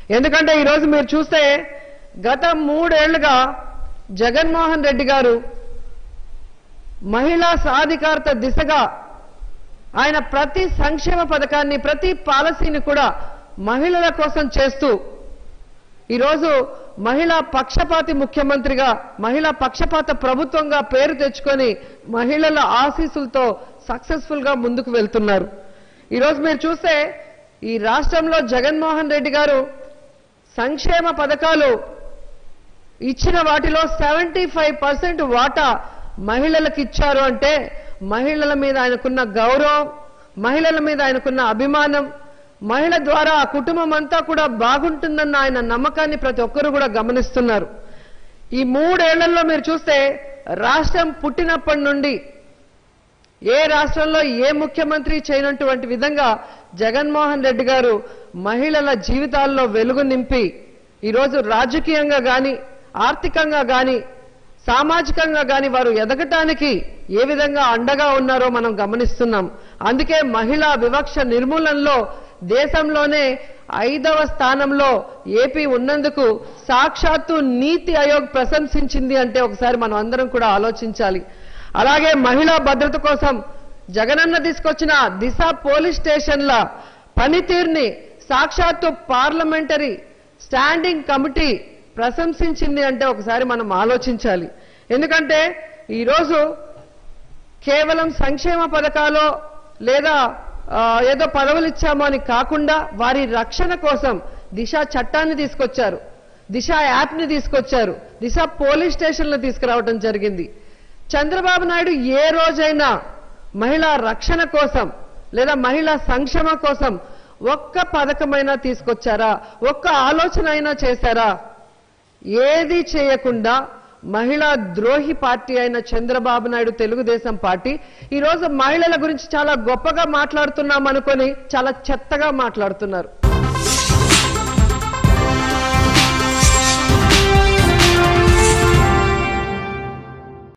ఎందుకంటే ఈరోజు మీరు చూస్తే గత మూడేళ్లుగా జగన్మోహన్ రెడ్డి గారు మహిళా సాధికారత దిశగా ఆయన ప్రతి సంక్షేమ పథకాన్ని ప్రతి పాలసీని కూడా మహిళల కోసం చేస్తూ ఈరోజు మహిళా పక్షపాతి ముఖ్యమంత్రిగా మహిళా పక్షపాత ప్రభుత్వంగా పేరు తెచ్చుకొని మహిళల ఆశీస్సులతో సక్సెస్ఫుల్ గా ముందుకు వెళ్తున్నారు ఈరోజు మీరు చూస్తే ఈ రాష్ట్రంలో జగన్మోహన్ రెడ్డి గారు సంక్షేమ పథకాలు ఇచ్చిన వాటిలో సెవెంటీ ఫైవ్ పర్సెంట్ వాటా మహిళలకు ఇచ్చారు అంటే మహిళల మీద ఆయనకున్న గౌరవం మహిళల మీద ఆయనకున్న అభిమానం మహిళ ద్వారా ఆ కుటుంబం అంతా కూడా బాగుంటుందన్న ఆయన నమ్మకాన్ని ప్రతి ఒక్కరూ కూడా గమనిస్తున్నారు ఈ మూడేళ్లలో మీరు చూస్తే రాష్ట్రం పుట్టినప్పటి నుండి ఏ రాష్ట్రంలో ఏ ముఖ్యమంత్రి చేయనటువంటి విధంగా జగన్మోహన్ రెడ్డి గారు మహిళల జీవితాల్లో వెలుగు నింపి ఈరోజు రాజకీయంగా గాని ఆర్థికంగా గాని సామాజికంగా గాని వారు ఎదగటానికి ఏ విధంగా అండగా ఉన్నారో మనం గమనిస్తున్నాం అందుకే మహిళా వివక్ష నిర్మూలనలో దేశంలోనే ఐదవ స్థానంలో ఏపీ ఉన్నందుకు సాక్షాత్తు నీతి ఆయోగ్ ప్రశంసించింది అంటే ఒకసారి మనం అందరం కూడా ఆలోచించాలి అలాగే మహిళా భద్రత కోసం జగనన్న తీసుకొచ్చిన దిశ పోలీస్ స్టేషన్ల పనితీరుని సాక్షాత్తు పార్లమెంటరీ స్టాండింగ్ కమిటీ ప్రశంసించింది అంటే ఒకసారి మనం ఆలోచించాలి ఎందుకంటే ఈరోజు కేవలం సంక్షేమ పథకాలు లేదా ఆ, ఏదో పదవులు ఇచ్చామో అని కాకుండా వారి రక్షణ కోసం దిశ చట్టాన్ని తీసుకొచ్చారు దిశ యాప్ ని తీసుకొచ్చారు దిశ పోలీస్ స్టేషన్లు తీసుకురావడం జరిగింది చంద్రబాబు నాయుడు ఏ రోజైనా మహిళా రక్షణ కోసం లేదా మహిళా సంక్షేమ కోసం ఒక్క పథకమైనా తీసుకొచ్చారా ఒక్క ఆలోచన అయినా చేశారా ఏది చేయకుండా మహిళా ద్రోహి పార్టీ అయిన చంద్రబాబు నాయుడు తెలుగుదేశం పార్టీ ఈ రోజు మహిళల గురించి చాలా గొప్పగా మాట్లాడుతున్నాం అనుకొని చాలా చెత్తగా మాట్లాడుతున్నారు